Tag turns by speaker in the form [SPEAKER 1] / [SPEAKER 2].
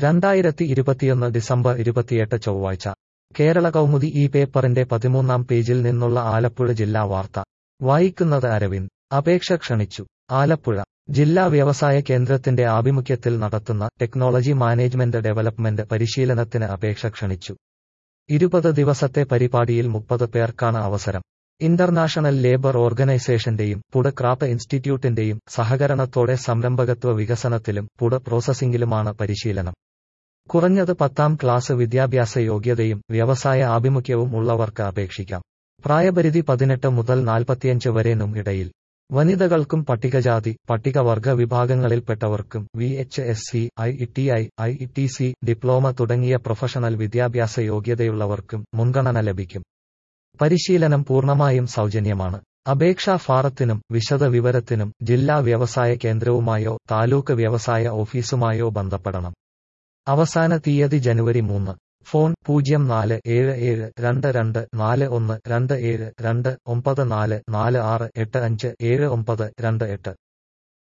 [SPEAKER 1] രണ്ടായിരത്തി ഇരുപത്തിയൊന്ന് ഡിസംബർ ഇരുപത്തിയെട്ട് ചൊവ്വാഴ്ച കേരള കൗമുദി ഈ പേപ്പറിന്റെ പതിമൂന്നാം പേജിൽ നിന്നുള്ള ആലപ്പുഴ ജില്ലാ വാർത്ത വായിക്കുന്നത് അരവിന്ദ് അപേക്ഷ ക്ഷണിച്ചു ആലപ്പുഴ ജില്ലാ വ്യവസായ കേന്ദ്രത്തിന്റെ ആഭിമുഖ്യത്തിൽ നടത്തുന്ന ടെക്നോളജി മാനേജ്മെന്റ് ഡെവലപ്മെന്റ് പരിശീലനത്തിന് അപേക്ഷ ക്ഷണിച്ചു ഇരുപത് ദിവസത്തെ പരിപാടിയിൽ മുപ്പത് പേർക്കാണ് അവസരം ഇന്റർനാഷണൽ ലേബർ ഓർഗനൈസേഷന്റെയും പുഡ് ക്രാപ്പ് ഇൻസ്റ്റിറ്റ്യൂട്ടിന്റെയും സഹകരണത്തോടെ സംരംഭകത്വ വികസനത്തിലും പുഡ് പ്രോസസിംഗിലുമാണ് പരിശീലനം കുറഞ്ഞത് പത്താം ക്ലാസ് വിദ്യാഭ്യാസ യോഗ്യതയും വ്യവസായ ആഭിമുഖ്യവും ഉള്ളവർക്ക് അപേക്ഷിക്കാം പ്രായപരിധി പതിനെട്ട് മുതൽ നാൽപ്പത്തിയഞ്ച് വരെനും ഇടയിൽ വനിതകൾക്കും പട്ടികജാതി പട്ടികവർഗ വിഭാഗങ്ങളിൽപ്പെട്ടവർക്കും V H S C I T I I T C diploma തുടങ്ങിയ പ്രൊഫഷണൽ വിദ്യാഭ്യാസ യോഗ്യതയുള്ളവർക്കും മുൻഗണന ലഭിക്കും പരിശീലനം പൂർണ്ണമായും സൗജന്യമാണ് അപേക്ഷാ ഫാറത്തിനും വിശദ വിവരത്തിനും ജില്ലാ വ്യവസായ കേന്ദ്രവുമായോ താലൂക്ക് വ്യവസായ ഓഫീസുമായോ ബന്ധപ്പെടണം അവസാന തീയതി ജനുവരി മൂന്ന് ഫോൺ പൂജ്യം നാല് ഏഴ് ഏഴ് രണ്ട് രണ്ട് നാല് ഒന്ന് രണ്ട് ഏഴ് രണ്ട് ഒമ്പത് നാല് നാല് ആറ് എട്ട് അഞ്ച് ഏഴ് ഒമ്പത് രണ്ട് എട്ട്